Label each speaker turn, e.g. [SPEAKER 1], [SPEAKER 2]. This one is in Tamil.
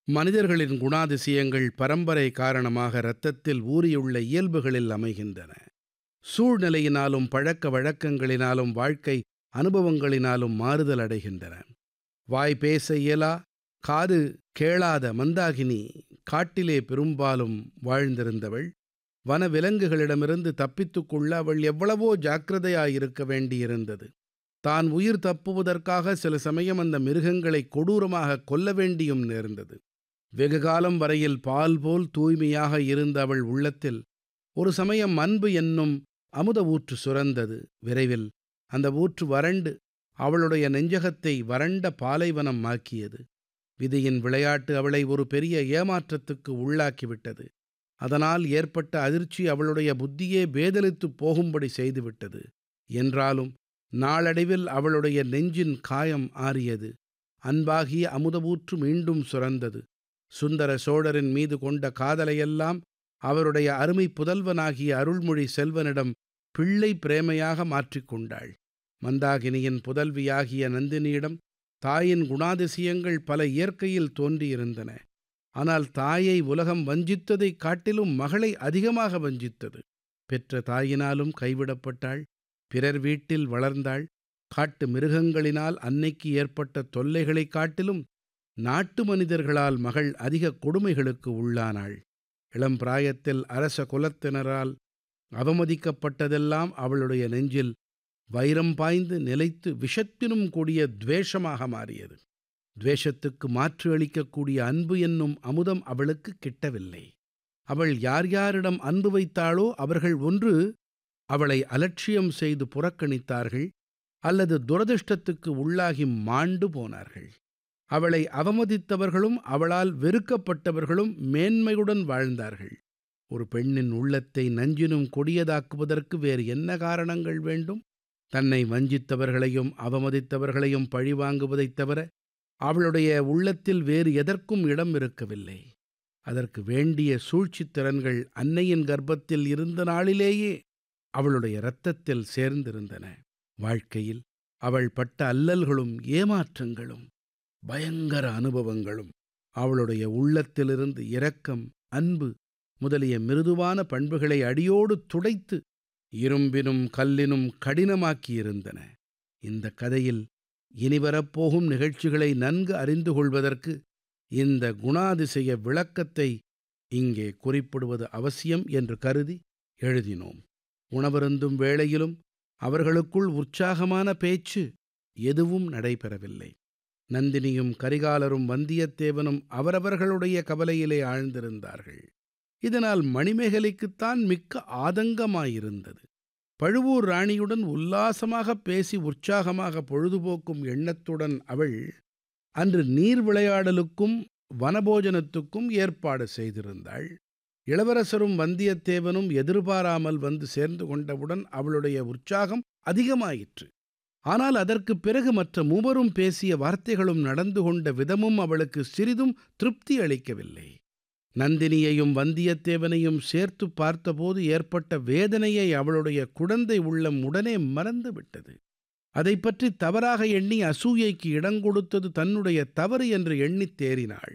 [SPEAKER 1] மனிதர்களின் குணாதிசயங்கள் பரம்பரை காரணமாக இரத்தத்தில் ஊறியுள்ள இயல்புகளில் அமைகின்றன சூழ்நிலையினாலும் பழக்க வழக்கங்களினாலும் வாழ்க்கை அனுபவங்களினாலும் மாறுதல் அடைகின்றன வாய் பேச இயலா காது கேளாத மந்தாகினி காட்டிலே பெரும்பாலும் வாழ்ந்திருந்தவள் வன விலங்குகளிடமிருந்து தப்பித்துக் கொள்ள அவள் எவ்வளவோ ஜாக்கிரதையாயிருக்க வேண்டியிருந்தது தான் உயிர் தப்புவதற்காக சில சமயம் அந்த மிருகங்களை கொடூரமாக கொல்ல வேண்டியும் நேர்ந்தது வெகுகாலம் வரையில் பால் போல் தூய்மையாக இருந்த அவள் உள்ளத்தில் ஒரு சமயம் அன்பு என்னும் அமுத ஊற்று சுரந்தது விரைவில் அந்த ஊற்று வறண்டு அவளுடைய நெஞ்சகத்தை வறண்ட பாலைவனம் ஆக்கியது விதியின் விளையாட்டு அவளை ஒரு பெரிய ஏமாற்றத்துக்கு உள்ளாக்கிவிட்டது அதனால் ஏற்பட்ட அதிர்ச்சி அவளுடைய புத்தியே பேதலித்துப் போகும்படி செய்துவிட்டது என்றாலும் நாளடைவில் அவளுடைய நெஞ்சின் காயம் ஆறியது அன்பாகிய அமுதவூற்று மீண்டும் சுரந்தது சுந்தர சோழரின் மீது கொண்ட காதலையெல்லாம் அவருடைய அருமை புதல்வனாகிய அருள்மொழி செல்வனிடம் பிள்ளை பிரேமையாக மாற்றிக்கொண்டாள் மந்தாகினியின் புதல்வியாகிய நந்தினியிடம் தாயின் குணாதிசயங்கள் பல இயற்கையில் தோன்றியிருந்தன ஆனால் தாயை உலகம் வஞ்சித்ததைக் காட்டிலும் மகளை அதிகமாக வஞ்சித்தது பெற்ற தாயினாலும் கைவிடப்பட்டாள் பிறர் வீட்டில் வளர்ந்தாள் காட்டு மிருகங்களினால் அன்னைக்கு ஏற்பட்ட தொல்லைகளைக் காட்டிலும் நாட்டு மனிதர்களால் மகள் அதிக கொடுமைகளுக்கு உள்ளானாள் இளம் பிராயத்தில் அரச குலத்தினரால் அவமதிக்கப்பட்டதெல்லாம் அவளுடைய நெஞ்சில் வைரம் பாய்ந்து நிலைத்து விஷத்தினும் கூடிய துவேஷமாக மாறியது துவேஷத்துக்கு மாற்று அளிக்கக்கூடிய அன்பு என்னும் அமுதம் அவளுக்கு கிட்டவில்லை அவள் யார் யாரிடம் அன்பு வைத்தாளோ அவர்கள் ஒன்று அவளை அலட்சியம் செய்து புறக்கணித்தார்கள் அல்லது துரதிர்ஷ்டத்துக்கு உள்ளாகி மாண்டு போனார்கள் அவளை அவமதித்தவர்களும் அவளால் வெறுக்கப்பட்டவர்களும் மேன்மையுடன் வாழ்ந்தார்கள் ஒரு பெண்ணின் உள்ளத்தை நஞ்சினும் கொடியதாக்குவதற்கு வேறு என்ன காரணங்கள் வேண்டும் தன்னை வஞ்சித்தவர்களையும் அவமதித்தவர்களையும் பழிவாங்குவதைத் தவிர அவளுடைய உள்ளத்தில் வேறு எதற்கும் இடம் இருக்கவில்லை அதற்கு வேண்டிய சூழ்ச்சித் திறன்கள் அன்னையின் கர்ப்பத்தில் இருந்த நாளிலேயே அவளுடைய இரத்தத்தில் சேர்ந்திருந்தன வாழ்க்கையில் அவள் பட்ட அல்லல்களும் ஏமாற்றங்களும் பயங்கர அனுபவங்களும் அவளுடைய உள்ளத்திலிருந்து இரக்கம் அன்பு முதலிய மிருதுவான பண்புகளை அடியோடு துடைத்து இரும்பினும் கல்லினும் கடினமாக்கியிருந்தன இந்த கதையில் இனிவரப்போகும் நிகழ்ச்சிகளை நன்கு அறிந்து கொள்வதற்கு இந்த குணாதிசய விளக்கத்தை இங்கே குறிப்பிடுவது அவசியம் என்று கருதி எழுதினோம் உணவருந்தும் வேளையிலும் அவர்களுக்குள் உற்சாகமான பேச்சு எதுவும் நடைபெறவில்லை நந்தினியும் கரிகாலரும் வந்தியத்தேவனும் அவரவர்களுடைய கவலையிலே ஆழ்ந்திருந்தார்கள் இதனால் மணிமேகலைக்குத்தான் மிக்க ஆதங்கமாயிருந்தது பழுவூர் ராணியுடன் உல்லாசமாக பேசி உற்சாகமாக பொழுதுபோக்கும் எண்ணத்துடன் அவள் அன்று நீர் விளையாடலுக்கும் வனபோஜனத்துக்கும் ஏற்பாடு செய்திருந்தாள் இளவரசரும் வந்தியத்தேவனும் எதிர்பாராமல் வந்து சேர்ந்து கொண்டவுடன் அவளுடைய உற்சாகம் அதிகமாயிற்று ஆனால் அதற்குப் பிறகு மற்ற மூவரும் பேசிய வார்த்தைகளும் நடந்து கொண்ட விதமும் அவளுக்கு சிறிதும் திருப்தி அளிக்கவில்லை நந்தினியையும் வந்தியத்தேவனையும் சேர்த்து பார்த்தபோது ஏற்பட்ட வேதனையை அவளுடைய குழந்தை உள்ளம் உடனே மறந்து விட்டது அதைப் பற்றி தவறாக எண்ணி அசூயைக்கு இடங்கொடுத்தது தன்னுடைய தவறு என்று எண்ணித் தேறினாள்